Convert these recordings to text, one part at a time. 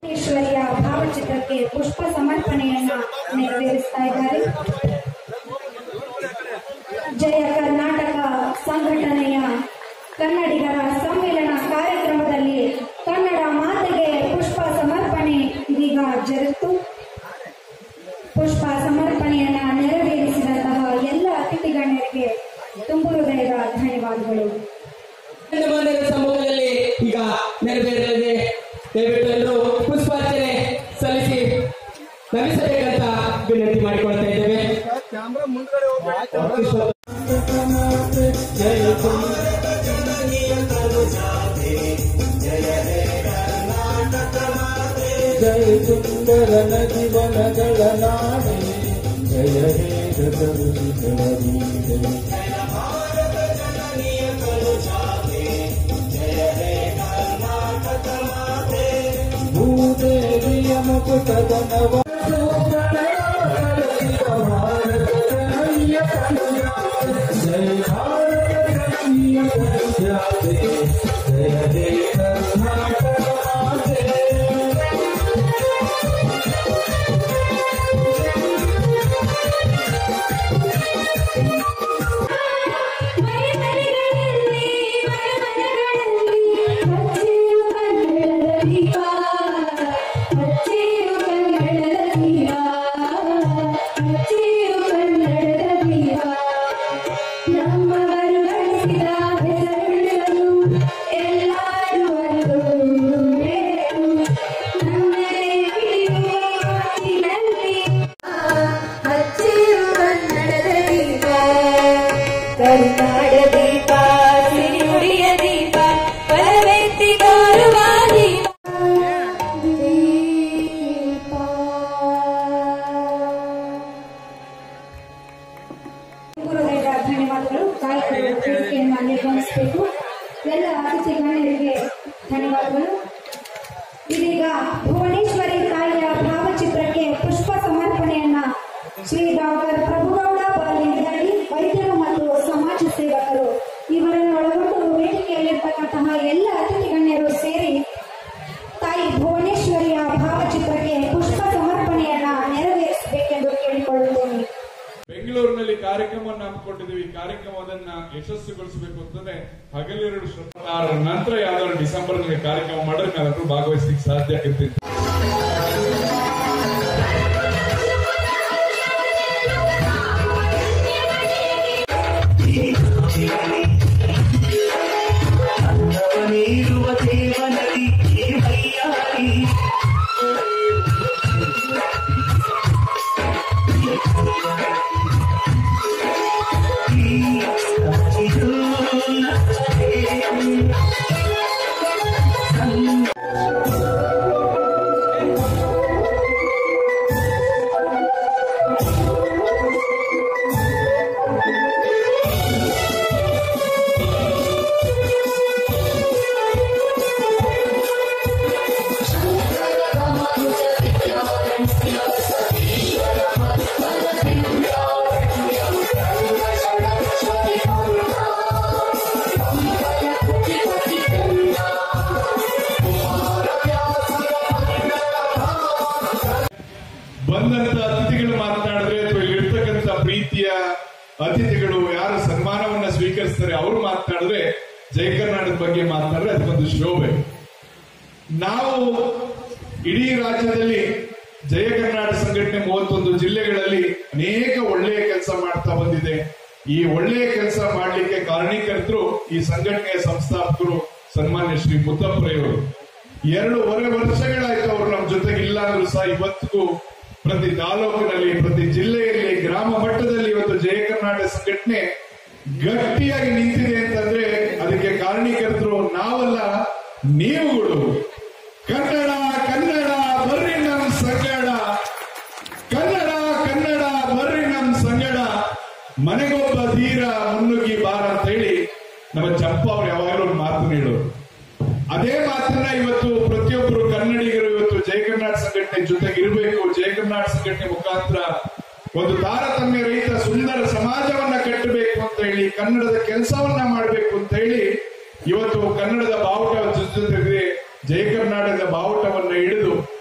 ಈಶ್ವರಿಯ ಭಾವಚಿತ್ರಕ್ಕೆ ಪುಷ್ಪ ಸಮರ್ಪಣೆಯನ್ನ ನೆರವೇರಿಸ್ತಾ ಇದ್ದಾರೆ ಜಯ ಕರ್ನಾಟಕ ಸಂಘಟನೆಯ ಕನ್ನಡಿಗರ ಸಮ್ಮೇಳನ ಕಾರ್ಯಕ್ರಮದಲ್ಲಿ ಕನ್ನಡ ಮಾತೆಗೆ ಪುಷ್ಪ ಸಮರ್ಪಣೆ ಇದೀಗ ಜರುಗಿತು ಪುಷ್ಪ ಸಮರ್ಪಣೆಯನ್ನ ನೆರವೇರಿಸಿದಂತಹ ಎಲ್ಲ ಅತಿಥಿ ಗಣ್ಯರಿಗೆ ತುಂಬು ಹೃದಯದ ಧನ್ಯವಾದಗಳು ಗಣ್ಯಮಾನ್ಯರ ಸಮ್ಮುಖದಲ್ಲಿ ಈಗ ನೆರವೇರಲಿದೆ ದಯವಿಟ್ಟು ಎಲ್ಲರೂ ಪುಷ್ಪಾರ್ಚನೆ ಸಲ್ಲಿಸಿ ನಮಿಸಬೇಕಂತ ವಿನಂತಿ ಮಾಡಿಕೊಳ್ತಾ ಇದ್ದೇವೆ ಜಯ ಸುಂದರ ನದಿ ವನಗಳ ನಾಡೆ ಜಯ ಹೇ ಗಗರಿ ಜಯ ಭೂದೇವಿಯ ಮುಕುಟದ ನವ ಜಯ ಭಾರತ ಜನನಿಯ ಕರುಜಾತೆ ಜಯ ಹೇ ಕರ್ನಾಟಕ ಮಾತೆ ಮನೆ ಮನೆಗಳಲ್ಲಿ ಮನೆ ಮನೆಗಳಲ್ಲಿ ಹಚ್ಚೆಯು ಕನ್ನಡದ ದೀಪ ಹಚ್ಚೆಯು ಕನ್ನಡದ ದೀಪ ಹಚ್ಚೆಯು ಕನ್ನಡದ ದೀಪ ನಮ್ಮವರು ಗಳಿಸಿದ ಹೆಸರುಗಳನ್ನು ಎಲ್ಲರೂ ಅರಿತು ನಮ್ಮದೇ ಹಿಡಿಯುವ ಮಾತಿನಲ್ಲಿ ಹಚ್ಚೆಯು ಕನ್ನಡದ ದೀಪ ಕರುನಾಡ ದೀಪ ಸಿರಿನುಡಿಯ ದೀಪ ಬಲವೆತ್ತಿ ತೋರುವ ದೀಪ ದೀಪ ಹೃದಯದ ಧನ್ಯವಾದಗಳು ಗಾಯಕರು ವೇದಿಕೆಯನ್ನು ನಿರ್ವಹಿಸಬೇಕು ಎಲ್ಲ ಅತಿಥಿ ಗಣ್ಯರಿಗೆ ಧನ್ಯವಾದಗಳು ಇದೀಗ ಭುವನೇಶ್ವರಿ ತಾಯಿಯ ಭಾವಚಿತ್ರಕ್ಕೆ ಪುಷ್ಪ ಸಮರ್ಪಣೆಯನ್ನ ಶ್ರೀ ಡಾಕ್ಟರ್ ಪ್ರಭುಗೌಡ ಬರಲಿದ್ದಲ್ಲಿ ವೈದ್ಯರು ಮತ್ತು ಸಮಾಜ ಸೇವಕರು ಇವರನ್ನು ಒಳಗೊಂಡು ವೇದಿಕೆಯಲ್ಲಿರ್ತಕ್ಕಂತಹ ಎಲ್ಲ ಅತಿಥಿ ಗಣ್ಯರು ಸೇರಿ ತಾಯಿ ಭುವನೇಶ್ವರಿಯ ಭಾವಚಿತ್ರಕ್ಕೆ ಪುಷ್ಪ ಸಮರ್ಪಣೆಯನ್ನ ನೆರವೇರಿಸಬೇಕೆಂದು ಕೇಳಿಕೊಳ್ಳುತ್ತೇನೆ ಬೆಂಗಳೂರಿನಲ್ಲಿ ಕಾರ್ಯಕ್ರಮವನ್ನು ಹಮ್ಮಿಕೊಂಡಿದ್ದೀವಿ ಈ ಕಾರ್ಯಕ್ರಮವನ್ನ ಯಶಸ್ಸುಗೊಳಿಸಬೇಕು ಅಂತಂದ್ರೆ ಹಗಲಿರುಳು ಶ್ರಮದಾರರ ನಂತರ ಯಾವ್ದಾದ್ರು ಡಿಸೆಂಬರ್ ನಲ್ಲಿ ಕಾರ್ಯಕ್ರಮ ಮಾಡಿದ್ರೆ ನಾವೆಲ್ಲರೂ ಭಾಗವಹಿಸ್ಲಿಕ್ಕೆ ಸಾಧ್ಯ ಇರ್ತೀವಿ ನೀರುವ ದೇವನದಿ ಈ ಮೈಯಾರಿ ಈ ಸಾಕ್ಷಿಯು ನಚ್ಚದೆ. ಬಂದಂತ ಅತಿಥಿಗಳು ಮಾತನಾಡಿದ್ರೆ ಅಥವಾ ಇಲ್ಲಿರ್ತಕ್ಕಂಥ ಪ್ರೀತಿಯ ಅತಿಥಿಗಳು ಯಾರು ಸನ್ಮಾನವನ್ನ ಸ್ವೀಕರಿಸ್ತಾರೆ ಅವರು ಮಾತನಾಡಿದ್ರೆ ಜಯ ಕರ್ನಾಟಕದ ಬಗ್ಗೆ ಮಾತನಾಡಿದ್ರೆ ಅದಕ್ಕೊಂದು ಶೋಭೆ ನಾವು ಇಡೀ ರಾಜ್ಯದಲ್ಲಿ ಜಯ ಕರ್ನಾಟಕ ಸಂಘಟನೆ ಮೂವತ್ತೊಂದು ಜಿಲ್ಲೆಗಳಲ್ಲಿ ಅನೇಕ ಒಳ್ಳೆಯ ಕೆಲಸ ಮಾಡ್ತಾ ಬಂದಿದೆ ಈ ಒಳ್ಳೆಯ ಕೆಲಸ ಮಾಡಲಿಕ್ಕೆ ಕಾರಣೀಕರ್ತರು ಈ ಸಂಘಟನೆಯ ಸಂಸ್ಥಾಪಕರು ಸನ್ಮಾನ್ಯ ಶ್ರೀ ಮುತ್ತಪ್ಪರೆಯವರು ಎರಡೂವರೆ ವರ್ಷಗಳಾಯ್ತು ಅವರು ನಮ್ಮ ಜೊತೆಗೆ ಇಲ್ಲ ಅಂದ್ರೂ ಸಹ ಇವತ್ತಿಗೂ ಪ್ರತಿ ತಾಲೂಕಿನಲ್ಲಿ ಪ್ರತಿ ಜಿಲ್ಲೆಯಲ್ಲಿ ಗ್ರಾಮ ಮಟ್ಟದಲ್ಲಿ ಇವತ್ತು ಜಯ ಕರ್ನಾಟಕ ಸಂಘಟನೆ ಗಟ್ಟಿಯಾಗಿ ನಿಂತಿದೆ ಅಂತಂದ್ರೆ ಅದಕ್ಕೆ ಕಾರಣೀಕರ್ತರು ನಾವಲ್ಲ ನೀವುಗಳು ಕನ್ನಡ ಕನ್ನಡ ಬರ್ರಿ ನಮ್ ಸಂಗಡ ಕನ್ನಡ ಕನ್ನಡ ಬರ್ರಿ ನಮ್ ಸಂಗಡ ಮನೆಗೊಬ್ಬ ಧೀರ ಮುನ್ನುಗ್ಗಿ ಬಾರ ಅಂತ ಹೇಳಿ ನಮ್ಮ ಚಂಪ ಅವ್ರು ಯಾವಾಗಲೂ ಒಂದು ಮಾತು ನೀಡೋರು ಅದೇ ಮಾತನ್ನ ಇವತ್ತು ಪ್ರತಿಯೊಬ್ಬರು ಕನ್ನಡಿಗರು ಇವತ್ತು ಜಯ ಕರ್ನಾಟಕ ಸಂಘಟನೆ ಜೊತೆಗೆ ಇರಬೇಕು ಜಯ ಕರ್ನಾಟಕ ಸಂಘಟನೆ ಮುಖಾಂತರ ಒಂದು ತಾರತಮ್ಯ ರಹಿತ ಸುಂದರ ಸಮಾಜವನ್ನ ಕಟ್ಟಬೇಕು ಅಂತ ಹೇಳಿ ಕನ್ನಡದ ಕೆಲಸವನ್ನ ಮಾಡಬೇಕು ಅಂತ ಹೇಳಿ ಇವತ್ತು ಕನ್ನಡದ ಬಾವುಟ ಜೊತೆಗೆ ಜಯ ಕರ್ನಾಟಕದ ಬಾವುಟವನ್ನ ಹಿಡಿದು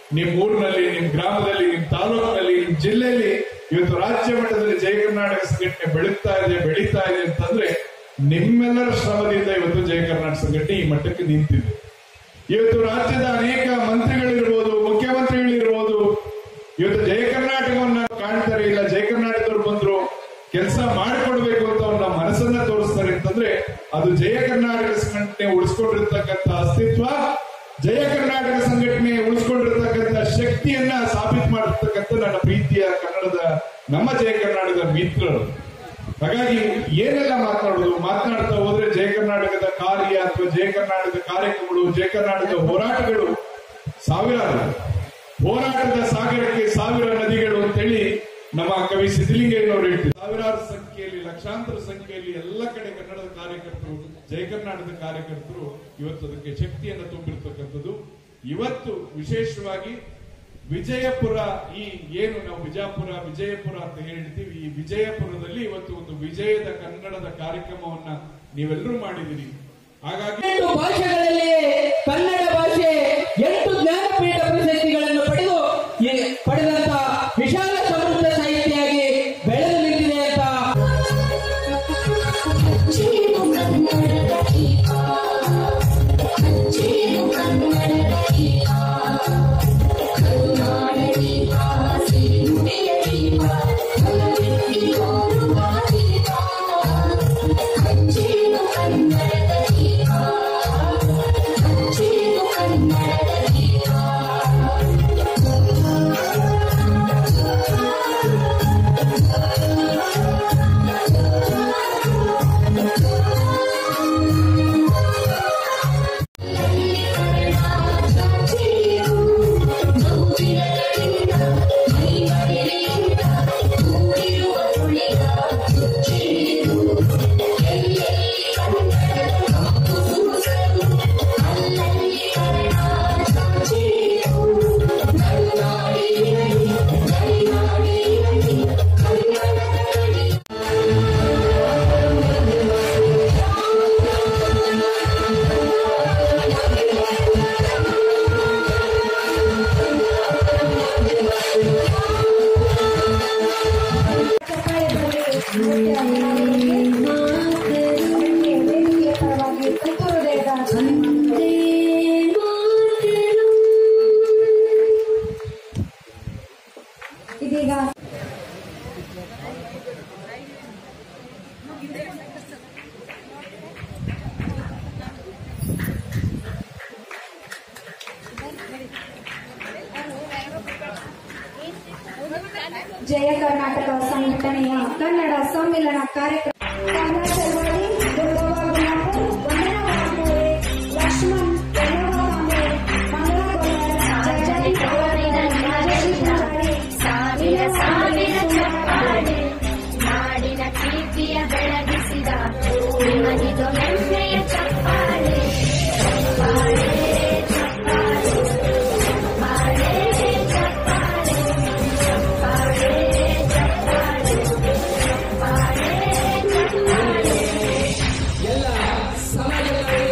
ನಿಮ್ ಊರಿನಲ್ಲಿ ನಿಮ್ ಗ್ರಾಮದಲ್ಲಿ ನಿಮ್ ತಾಲೂಕಿನಲ್ಲಿ ನಿಮ್ ಜಿಲ್ಲೆಯಲ್ಲಿ ಇವತ್ತು ರಾಜ್ಯ ಮಟ್ಟದಲ್ಲಿ ಜಯ ಕರ್ನಾಟಕ ಸಂಘಟನೆ ಬೆಳೀತಾ ಇದೆ ಬೆಳೀತಾ ಇದೆ ಅಂತಂದ್ರೆ ನಿಮ್ಮೆಲ್ಲರ ಶ್ರಮದಿಂದ ಇವತ್ತು ಜಯ ಕರ್ನಾಟಕ ಸಂಘಟನೆ ಈ ಮಟ್ಟಕ್ಕೆ ನಿಂತಿದೆ ಇವತ್ತು ರಾಜ್ಯದ ಅನೇಕ ಮಂತ್ರಿಗಳಿರ್ಬೋದು ಮುಖ್ಯಮಂತ್ರಿಗಳಿರ್ಬೋದು ಇವತ್ತು ಜಯ ಕರ್ನಾಟಕವನ್ನ ಕಾಣ್ತಾರೆ ಇಲ್ಲ ಜಯ ಕರ್ನಾಟಕದವ್ರು ಬಂದ್ರು ಕೆಲಸ ಮಾಡಿಕೊಡ್ಬೇಕು ಅಂತ ಅವ್ರ ಮನಸ್ಸನ್ನ ತೋರಿಸ್ತಾರೆ ಅಂತಂದ್ರೆ ಅದು ಜಯ ಕರ್ನಾಟಕ ಸಂಘಟನೆ ಉಳಿಸ್ಕೊಂಡಿರ್ತಕ್ಕಂಥ ಅಸ್ತಿತ್ವ ಜಯ ಕರ್ನಾಟಕ ಸಂಘಟನೆ ಉಳಿಸ್ಕೊಂಡಿರ್ತಕ್ಕಂಥ ಶಕ್ತಿಯನ್ನ ಸಾಬೀತು ಮಾಡಿರ್ತಕ್ಕಂಥ ನನ್ನ ಪ್ರೀತಿಯ ಕನ್ನಡದ ನಮ್ಮ ಜಯ ಕರ್ನಾಟಕದ ಮಿತ್ರರು ಹಾಗಾಗಿ ಏನೆಲ್ಲ ಮಾತನಾಡೋದು ಮಾತನಾಡ್ತಾ ಹೋದ್ರೆ ಜಯ ಕರ್ನಾಟಕದ ಕಾರ್ಯ ಅಥವಾ ಜಯ ಕರ್ನಾಟಕದ ಕಾರ್ಯಕ್ರಮಗಳು ಜಯ ಕರ್ನಾಟಕದ ಹೋರಾಟಗಳು ಸಾವಿರಾರು ಹೋರಾಟದ ಸಾಗರಕ್ಕೆ ಸಾವಿರ ನದಿಗಳು ಅಂತೇಳಿ ನಮ್ಮ ಕವಿ ಸಿದ್ದಲಿಂಗಯ್ಯನವರು ಹೇಳ್ತಾರೆ ಸಾವಿರಾರು ಸಂಖ್ಯೆಯಲ್ಲಿ ಲಕ್ಷಾಂತರ ಸಂಖ್ಯೆಯಲ್ಲಿ ಎಲ್ಲ ಕಡೆ ಕನ್ನಡದ ಕಾರ್ಯಕರ್ತರು ಜಯ ಕರ್ನಾಟಕದ ಕಾರ್ಯಕರ್ತರು ಇವತ್ತು ಅದಕ್ಕೆ ಶಕ್ತಿಯನ್ನು ತುಂಬಿರ್ತಕ್ಕಂಥದ್ದು ಇವತ್ತು ವಿಶೇಷವಾಗಿ ವಿಜಯಪುರ ಈ ಏನು ನಾವು ವಿಜಯಪುರ ವಿಜಯಪುರ ಅಂತ ಹೇಳ್ತೀವಿ ಈ ವಿಜಯಪುರದಲ್ಲಿ ಇವತ್ತು ಒಂದು ವಿಜಯದ ಕನ್ನಡದ ಕಾರ್ಯಕ್ರಮವನ್ನ ನೀವೆಲ್ಲರೂ ಮಾಡಿದಿರಿ ಹಾಗಾಗಿ ಎಂಟು ಭಾಷೆಗಳಲ್ಲಿ ಕನ್ನಡ ಭಾಷೆ ಎಂಟು ಜ್ಞಾನಪೀಠ ಪ್ರಶಸ್ತಿಗಳನ್ನು ಪಡೆದು ಈ ಪಡೆದಂತ ವಿಶಾಲ ಸಮೃದ್ಧ ಸಾಹಿತ್ಯಾಗಿ ಬೆಳೆದು ನಿಂತಿದೆ ಅಂತ ಜೇನು ಕನ್ನಡದ ದೀಪ ಜೇನು ಕನ್ನಡದ ದೀಪ ಕರುನಾಡ ದೀಪ ಸಿರಿನುಡಿಯ ದೀಪ ಕಲವೆತ್ತಿ ತೋರುವ ದೀಪ ಜೇನು ಕನ್ನಡದ ದೀಪ ಜೇನು ಕನ್ನಡದ ದೀಪ ಚಪ್ಪಾಳೆ ಬರಲಿ ನೃತ್ಯ ಅಭಿಮಾನಿಗಳಿಗೆ ವೇದಿಕೆಯ ಪರವಾಗಿ ತುಂಬ ಹೃದಯದ ಇದೀಗ ಜಯ ಕರ್ನಾಟಕ ಸಂಘಟನೆಯ ಕನ್ನಡ ಸಮ್ಮಿಲನ ಕಾರ್ಯಕ್ರಮ ಕನ್ನಡ ಚಳವಳಿ ದುರ್ಗವ್ವ ಗುಲಾಪುರ್, ವಂದನಾ ವಾಗ್ಮೂಳೆ, ಲಕ್ಷ್ಮಣ್ ಯಲ್ಲವ್ವ ಕಾಂಬ್ಳೆ, ಮಂಗಳಾ ಗೊಲ್ಲರ್, ಜಗಜಾತಿ ಪವಾರಿನ ರಾಜಶ್ರೀ ಪೂಜಾರಿ, ಸಾವಿರ ಸಾವಿರ ಚಪ್ಪಾಳೆ ನಾಡಿನ ಕೀರ್ತಿಯ ಬೆಳಗಿಸಿದ ನಿಮಗಿದು ಹೆಮ್ಮೆಯ ಚಪ್ಪಾಳೆ ಚಪ್ಪಾಳೆ ಚಪ್ಪಾಳೆ ಚಪ್ಪಾಳೆ ಚಪ್ಪಾಳೆ ಚಪ್ಪಾಳೆ ಚಪ್ಪಾಳೆ ಚಪ್ಪಾಳೆ ಚಪ್ಪಾಳೆ ಎಲ್ಲ ಸಮಾಜದಲ್ಲಿ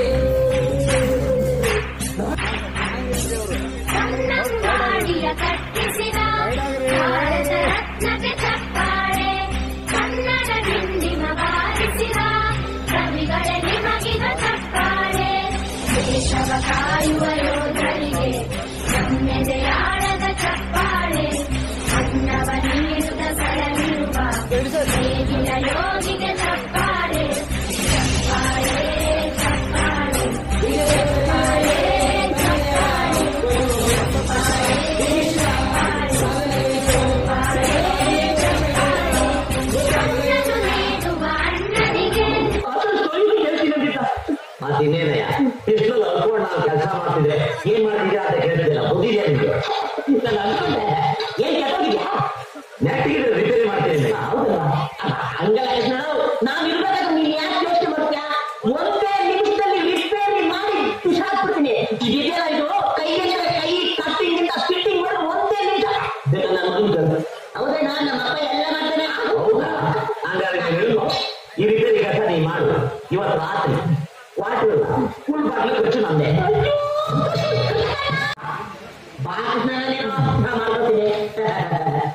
ಕನ್ನಂಬಾಡಿಯ ಕಟ್ಟಿಸಿದ ಭಾರತ ರತ್ನಕ್ಕೆ ಚಪ್ಪಾಳೆ ಕನ್ನಡ ಹಿಂದಿಮ ಬಾರಿಸಿದ ಕವಿಗಳ ನಿಮಗಿದ ಚಪ್ಪಾಳೆ ದೇಶವ ಕಾಯುವ ಯೋಧರಿಗೆ ನಮ್ಮೆದೆಯಾಳದ ಚಪ್ಪಾಳೆ ಅನ್ನವ ನೀಡುತ್ತ ಸಲಹಿರುವ ಹೇಗಿನ ಯೋಗಿಗೆ ಚಪ್ಪಾಳೆ ಚಪ್ಪಾಳೆ ಚಪ್ಪಾಳೆ ಚಪ್ಪಾಳೆ ಚಪ್ಪಾಳೆ ಕನ್ನಡ ನೀಡುವ ಅಣ್ಣನಿಗೆ ಮತ್ತಿನ್ನೇನಯ್ಯ ಇಷ್ಟೊಂದು ಅನ್ಕೊಂಡು ನಾನು ಕೆಲಸ ಮಾಡ್ತಿದ್ರೆ ಏನ್ ಮಾಡ್ತಿದ್ಯಾ ಅಂತ ಕೇಳ್ತಿದ್ದಿಲ್ಲ ಬುದ್ಧಿದ್ಯಾ ನಿಮ್ಗೆ ನಾನು ಅನ್ಕೊಂಡೆ ಏನ್ ಕೆಟ್ಟೋಗಿದ್ಯಾ ನೆಟ್ಟಿಗೆ ರಿಪೇರಿ ಮಾಡ್ತೀನಿ ಹೌದಲ್ಲ ಹಂಗಲ್ಲ ನೋಡು ನಾವ್ ಇರ್ಬೇಕಾದ್ರೆ ನೀನ್ ಯಾಕೆ ಯೋಚನೆ ಮಾಡ್ತೀಯಾ ಒಂದೇ ನಿಮಿಷದಲ್ಲಿ ರಿಪೇರಿ ಮಾಡಿ ಬಿಸಾಕ್ಬಿಡ್ತೀನಿ ಇದೆಯಲ್ಲ ಇದು ಕೈಗೆ ಕೈ ಕಟ್ಟಿಂಗ್ ಇಂದ ಫಿಟ್ಟಿಂಗ್ ಮಾಡಿ ಒಂದೇ ನಿಮಿಷ ಬೇಕಾ ನನ್ನ ಮಗನ್ ಹೌದಾ ನಾನು ನಮ್ಮ ಅಪ್ಪ ಎಲ್ಲ ಮಾಡ್ತಾನೆ ಹೌದಾ ಹಂಗಾದ್ರೆ ನಾನು ಹೇಳು ಈ ರಿಪೇರಿ ಕೆಲಸ ನೀ ಮಾಡು ಇವತ್ತು ರಾತ್ರಿ ವಾಟರ್ ಫುಲ್ ಬಾಟ್ಲು ಖರ್ಚು ನಂದೆ ಬಾಕೃಷ್ಣನೇ ಮಾಡ್ಕೊತೀನಿ